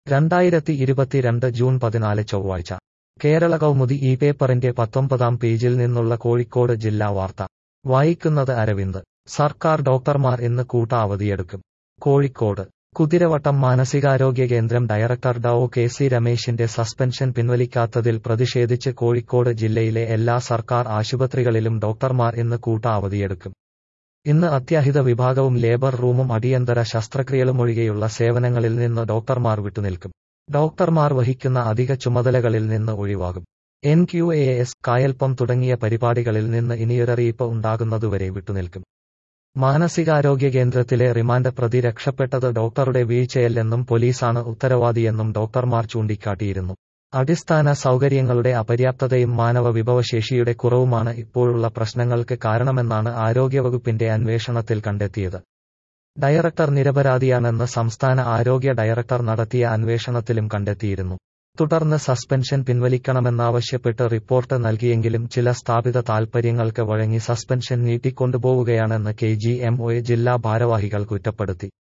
രണ്ടായിരത്തി ഇരുപത്തിരണ്ട് ജൂൺ പതിനാല് ചൊവ്വാഴ്ച കേരള കൗമുദി ഈ പേപ്പറിന്റെ പത്തൊമ്പതാം പേജിൽ നിന്നുള്ള കോഴിക്കോട് ജില്ലാ വാർത്ത വായിക്കുന്നത് അരവിന്ദ് സർക്കാർ ഡോക്ടർമാർ ഇന്ന് കൂട്ട അവധിയെടുക്കും കോഴിക്കോട് കുതിരവട്ടം മാനസികാരോഗ്യ കേന്ദ്രം ഡയറക്ടർ ഡോ കെ സി രമേശിന്റെ സസ്പെൻഷൻ പിൻവലിക്കാത്തതിൽ പ്രതിഷേധിച്ച് കോഴിക്കോട് ജില്ലയിലെ എല്ലാ സർക്കാർ ആശുപത്രികളിലും ഡോക്ടർമാർ ഇന്ന് കൂട്ട അവധിയെടുക്കും ഇന്ന് അത്യാഹിത വിഭാഗവും ലേബർ റൂമും അടിയന്തര ശസ്ത്രക്രിയകളുമൊഴികെയുള്ള സേവനങ്ങളിൽ നിന്ന് ഡോക്ടർമാർ വിട്ടുനിൽക്കും ഡോക്ടർമാർ വഹിക്കുന്ന അധിക ചുമതലകളിൽ നിന്ന് ഒഴിവാകും എൻ ക്യു എ എസ് കായൽപ്പം തുടങ്ങിയ പരിപാടികളിൽ നിന്ന് ഇനിയൊരറിയിപ്പ് ഉണ്ടാകുന്നതുവരെ വിട്ടുനിൽക്കും മാനസികാരോഗ്യ കേന്ദ്രത്തിലെ റിമാൻഡ് പ്രതി രക്ഷപ്പെട്ടത് ഡോക്ടറുടെ വീഴ്ചയല്ലെന്നും പോലീസാണ് ഉത്തരവാദിയെന്നും ഡോക്ടർമാർ ചൂണ്ടിക്കാട്ടിയിരുന്നു അടിസ്ഥാന സൗകര്യങ്ങളുടെ അപര്യാപ്തതയും മാനവ വിഭവശേഷിയുടെ കുറവുമാണ് ഇപ്പോഴുള്ള പ്രശ്നങ്ങൾക്ക് കാരണമെന്നാണ് ആരോഗ്യവകുപ്പിന്റെ അന്വേഷണത്തിൽ കണ്ടെത്തിയത് ഡയറക്ടർ നിരപരാധിയാണെന്ന് സംസ്ഥാന ആരോഗ്യ ഡയറക്ടർ നടത്തിയ അന്വേഷണത്തിലും കണ്ടെത്തിയിരുന്നു തുടർന്ന് സസ്പെൻഷൻ പിൻവലിക്കണമെന്നാവശ്യപ്പെട്ട് റിപ്പോർട്ട് നൽകിയെങ്കിലും ചില സ്ഥാപിത താൽപര്യങ്ങൾക്ക് വഴങ്ങി സസ്പെൻഷൻ നീട്ടിക്കൊണ്ടുപോവുകയാണെന്ന് കെ ജി എം ഒ ജില്ലാ ഭാരവാഹികൾ കുറ്റപ്പെടുത്തി